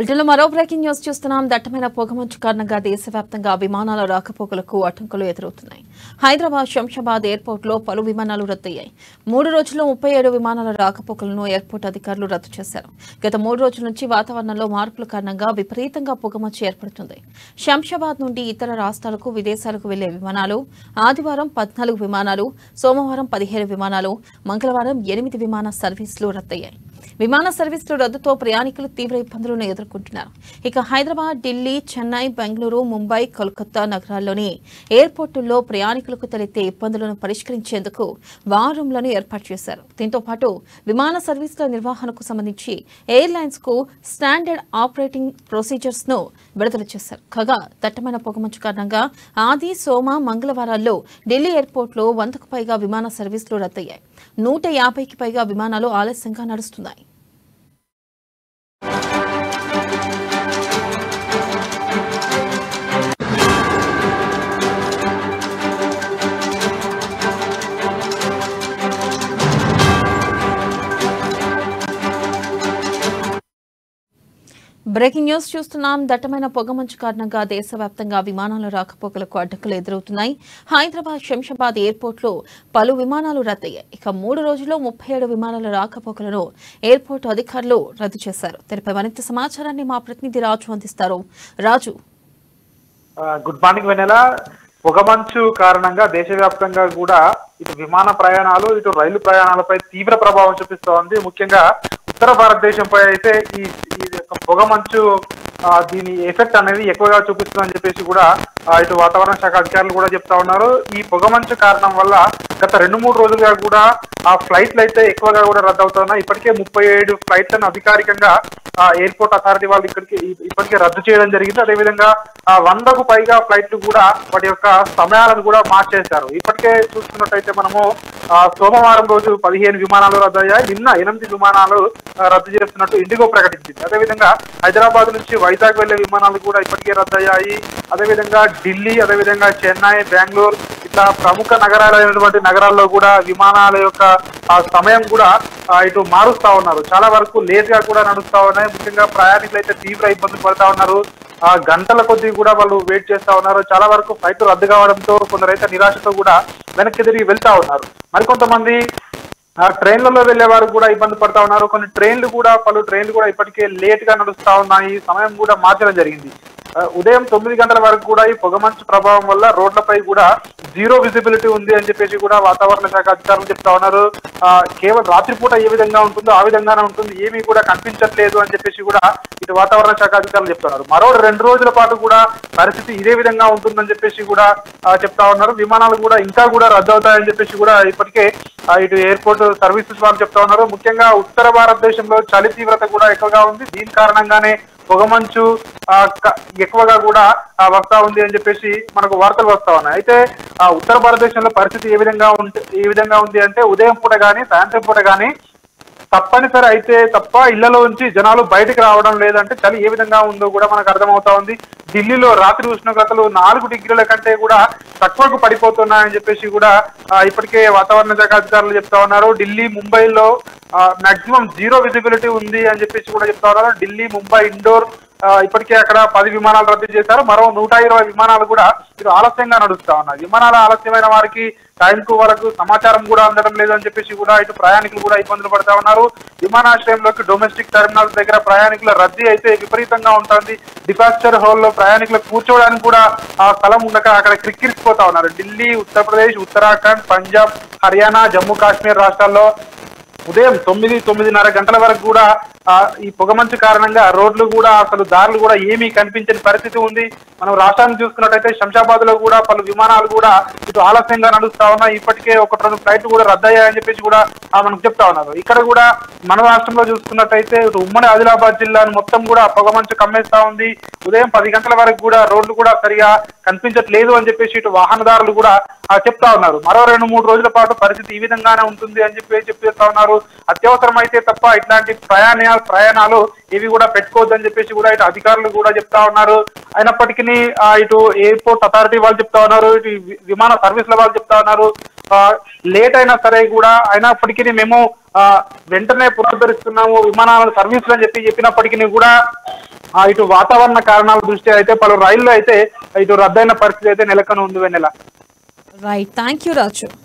బ్రిటన్లో మరో breaking news చూస్తున్నాం దట్టమైన పొగమంచు కారణంగా దేశవ్యాప్తంగా విమానాల రాకపోకలకు ఆటంకులు ఎదురవుతున్నాయి హైదరాబాద్ శంషాబాద్ ఎయిర్పోర్ట్ లో పలు విమానాలు రద్దయ్యాయి మూడు రోజుల్లో ముప్పై ఏడు విమానాల రాకపోకలను ఎయిర్పోర్ట్ అధికారులు రద్దు చేశారు గత మూడు రోజుల నుంచి వాతావరణంలో మార్పుల కారణంగా విపరీతంగా పొగమంచు ఏర్పడుతుంది శంషాబాద్ నుండి ఇతర రాష్ట్రాలకు విదేశాలకు వెళ్లే విమానాలు ఆదివారం పద్నాలుగు విమానాలు సోమవారం పదిహేను విమానాలు మంగళవారం ఎనిమిది విమాన సర్వీసులు రద్దయ్యాయి విమాన సర్వీసుల రద్దుతో ప్రయాణికులు తీవ్ర ఇబ్బందులను ఎదుర్కొంటున్నారు ఇక హైదరాబాద్ ఢిల్లీ చెన్నై బెంగళూరు ముంబై కోల్కతా నగరాల్లోని ఎయిర్పోర్టుల్లో ప్రయాణికులకు తలెత్తే ఇబ్బందులను పరిష్కరించేందుకు వార్ రూమ్లను ఏర్పాటు చేశారు దీంతో పాటు విమాన సర్వీసుల నిర్వహణకు సంబంధించి ఎయిర్లైన్స్ కు స్టాండర్డ్ ఆపరేటింగ్ ప్రొసీజర్స్ ను విడుదల చేశారు కాగా దట్టమైన పొగమంచు కారణంగా ఆది సోమ మంగళవారాల్లో ఢిల్లీ ఎయిర్పోర్ట్లో వందకు పైగా విమాన సర్వీసులు రద్దయ్యాయి నూట యాభైకి పైగా విమానాలు ఆలస్యంగా నడుస్తున్నాయి బ్రేకింగ్ న్యూస్ చూస్తున్నాం దట్టమైన పొగమంచు కారణంగా దేశవ్యాప్తంగా విమానాల రాకపోకలకు అడ్డంకులు ఎదురవుతున్నాయి హైదరాబాద్ శంషాబాద్ ఎయిర్పోర్ట్లో పలు విమానాలు రద్దయ్యాయి ఇక మూడు రోజుల్లో ముప్పై ఏడు విమానాల రాకపోకలను ఎయిర్పోర్ట్ అధికారులు రద్దు చేశారు దీనిపై మరింత సమాచారాన్ని మా ప్రతినిధి రాజు అందిస్తారు రాజు ఆ, గుడ్ మార్నింగ్ వెనెల పొగమంచు కారణంగా దేశవ్యాప్తంగా కూడా ఇటు విమాన ప్రయాణాలు ఇటు రైలు ప్రయాణాలపై తీవ్ర ప్రభావం చూపిస్తోంది ముఖ్యంగా ఉత్తర భారతదేశంపై అయితే ఈ ఈ యొక్క పొగమంచు ఆ, దీని ఎఫెక్ట్ అనేది ఎక్కువగా చూపిస్తుందని చెప్పేసి కూడా ఆ, ఇటు వాతావరణ శాఖ అధికారులు కూడా చెప్తా ఉన్నారు ఈ పొగమంచు కారణం వల్ల గత రెండు మూడు రోజులుగా కూడా ఆ ఫ్లైట్లు అయితే ఎక్కువగా కూడా రద్దు అవుతున్నాయి ఇప్పటికే ముప్పై ఏడు ఫ్లైట్లను అధికారికంగా ఆ, ఎయిర్పోర్ట్ అథారిటీ వాళ్ళు ఇక్కడికి ఇ- ఇప్పటికే రద్దు చేయడం జరిగింది అదేవిధంగా ఆ, వందకు పైగా ఫ్లైట్లు కూడా వాటి యొక్క సమయాలను కూడా మార్చేశారు ఇప్పటికే చూసుకున్నట్టయితే మనము ఆ, సోమవారం రోజు పదిహేను విమానాలు రద్దు అయ్యాయి నిన్న ఎనిమిది విమానాలు ఆ, రద్దు చేస్తున్నట్టు ఇండిగో ప్రకటించింది అదేవిధంగా హైదరాబాద్ నుంచి వైజాగ్ వెళ్లే విమానాలు కూడా ఇప్పటికే రద్దు అయ్యాయి అదేవిధంగా ఢిల్లీ అదేవిధంగా చెన్నై బెంగళూరు ఇట్లా ప్రముఖ నగరాలైనటువంటి నగరాల్లో కూడా విమానాల యొక్క ఆ, సమయం కూడా ఆ, ఇటు మారుస్తా ఉన్నారు చాలా వరకు లేట్ గా కూడా నడుస్తా ఉన్నాయి ముఖ్యంగా ప్రయాణికులు అయితే తీవ్ర ఇబ్బందులు పడతా ఉన్నారు ఆ గంటల కొద్దీ కూడా వాళ్ళు వెయిట్ చేస్తా ఉన్నారు చాలా వరకు ఫ్లైట్ రద్దు కావడంతో కొందరైతే నిరాశతో కూడా వెనక్కి తిరిగి వెళ్తా ఉన్నారు మరికొంతమంది ఆ ట్రైన్లలో వెళ్లే వారు కూడా ఇబ్బంది పడతా ఉన్నారు కొన్ని ట్రైన్లు కూడా పలు ట్రైన్లు కూడా ఇప్పటికే లేట్ గా నడుస్తా ఉన్నాయి సమయం కూడా మార్చడం జరిగింది ఆ, ఉదయం తొమ్మిది గంటల వరకు కూడా ఈ పొగమంచు ప్రభావం వల్ల రోడ్లపై కూడా జీరో విజిబిలిటీ ఉంది అని చెప్పేసి కూడా వాతావరణ శాఖ అధికారులు చెప్తా ఉన్నారు ఆ, కేవలం రాత్రిపూట ఏ విధంగా ఉంటుందో ఆ విధంగానే ఉంటుంది ఏమీ కూడా కనిపించట్లేదు అని చెప్పేసి కూడా ఇటు వాతావరణ శాఖ అధికారులు చెప్తున్నారు మరో రెండు రోజుల పాటు కూడా పరిస్థితి ఇదే విధంగా ఉంటుందని చెప్పేసి కూడా ఆ, చెప్తా ఉన్నారు విమానాలు కూడా ఇంకా కూడా రద్దు అవుతాయని చెప్పేసి కూడా ఇప్పటికే ఆ, ఇటు ఎయిర్పోర్ట్ సర్వీసెస్ వాళ్ళు చెప్తా ఉన్నారు ముఖ్యంగా ఉత్తర భారతదేశంలో చలి తీవ్రత కూడా ఎక్కువగా ఉంది దీని కారణంగానే పొగమంచు ఆ, క- ఎక్కువగా కూడా ఆ, వస్తా ఉంది అని చెప్పేసి మనకు వార్తలు వస్తా ఉన్నాయి అయితే ఆ, ఉత్తర భారతదేశంలో పరిస్థితి ఏ విధంగా ఉంటే ఏ విధంగా ఉంది అంటే ఉదయం పూట కానీ సాయంత్రం పూట కానీ తప్పనిసరి అయితే తప్ప ఇళ్లలో నుంచి జనాలు బయటకు రావడం లేదంటే చలి ఏ విధంగా ఉందో కూడా మనకు అర్థమవుతా ఉంది ఢిల్లీలో రాత్రి ఉష్ణోగ్రతలు నాలుగు డిగ్రీల కంటే కూడా తక్కువకు పడిపోతున్నాయని చెప్పేసి కూడా ఆ, ఇప్పటికే వాతావరణ శాఖ అధికారులు చెప్తా ఉన్నారు ఢిల్లీ ముంబైలో మాక్సిమం జీరో విజిబిలిటీ ఉంది అని చెప్పేసి కూడా చెప్తా ఉన్నారు ఢిల్లీ ముంబై ఇండోర్ ఆ, ఇప్పటికే అక్కడ పది విమానాలు రద్దు చేశారు మరో నూట ఇరవై విమానాలు కూడా ఇది ఆలస్యంగా నడుస్తా ఉన్నాయి విమానాలు ఆలస్యమైన వారికి టైంకు వాళ్ళకు సమాచారం కూడా అందడం లేదు అని చెప్పేసి కూడా ఇటు ప్రయాణికులు కూడా ఇబ్బందులు పడతా ఉన్నారు విమానాశ్రయంలోకి డొమెస్టిక్ టెర్మినల్స్ దగ్గర ప్రయాణికుల రద్దీ అయితే విపరీతంగా ఉంటుంది డిపార్చర్ హాల్లో ప్రయాణికులకు కూర్చోవడానికి కూడా ఆ స్థలం ఉండక అక్కడ క్రిక్కిరిసిపోతా ఉన్నారు ఢిల్లీ ఉత్తరప్రదేశ్ ఉత్తరాఖండ్ పంజాబ్ హర్యానా జమ్మూ కాశ్మీర్ రాష్ట్రాల్లో ఉదయం తొమ్మిది తొమ్మిదిన్నర గంటల వరకు కూడా ఆ, ఈ పొగమంచు కారణంగా రోడ్లు కూడా అసలు దారులు కూడా ఏమీ కనిపించని పరిస్థితి ఉంది మనం రాష్ట్రాన్ని చూసుకున్నట్టయితే శంషాబాద్ లో కూడా పలు విమానాలు కూడా ఇటు ఆలస్యంగా నడుస్తా ఉన్నాయి ఇప్పటికే ఒకటి రెండు ఫ్లైట్లు కూడా రద్దయ్యాయని చెప్పేసి కూడా ఆ, మనకు చెప్తా ఉన్నారు ఇక్కడ కూడా మన రాష్ట్రంలో చూసుకున్నట్టయితే ఇటు ఉమ్మడి ఆదిలాబాద్ జిల్లాను మొత్తం కూడా పొగమంచు కమ్మేస్తా ఉంది ఉదయం పది గంటల వరకు కూడా రోడ్లు కూడా సరిగా కనిపించట్లేదు అని చెప్పేసి ఇటు వాహనదారులు కూడా ఆ, చెప్తా ఉన్నారు మరో రెండు మూడు రోజుల పాటు పరిస్థితి ఈ విధంగానే ఉంటుంది అని చెప్పి చెప్పేస్తా ఉన్నారు అత్యవసరం అయితే తప్ప ఇట్లాంటి ప్రయాణ ప్రయాణాలు ఇవి కూడా పెట్టుకోవద్దని చెప్పేసి కూడా ఇటు అధికారులు కూడా చెప్తా ఉన్నారు అయినప్పటికీ ఆ, ఇటు ఎయిర్పోర్ట్ అథారిటీ వాళ్ళు చెప్తా ఉన్నారు ఇటు వి- విమాన సర్వీసుల వాళ్ళు చెప్తా ఉన్నారు లేట్ అయినా సరే కూడా అయినప్పటికీ మేము ఆ, వెంటనే పునరుద్ధరిస్తున్నాము విమానాల సర్వీసులు అని చెప్పి చెప్పినప్పటికీ కూడా ఆ, ఇటు వాతావరణ కారణాల దృష్ట్యా అయితే పలు రైళ్లు అయితే ఇటు రద్దయిన పరిస్థితి అయితే నెలకొని ఉంది Vennela right thank you Raju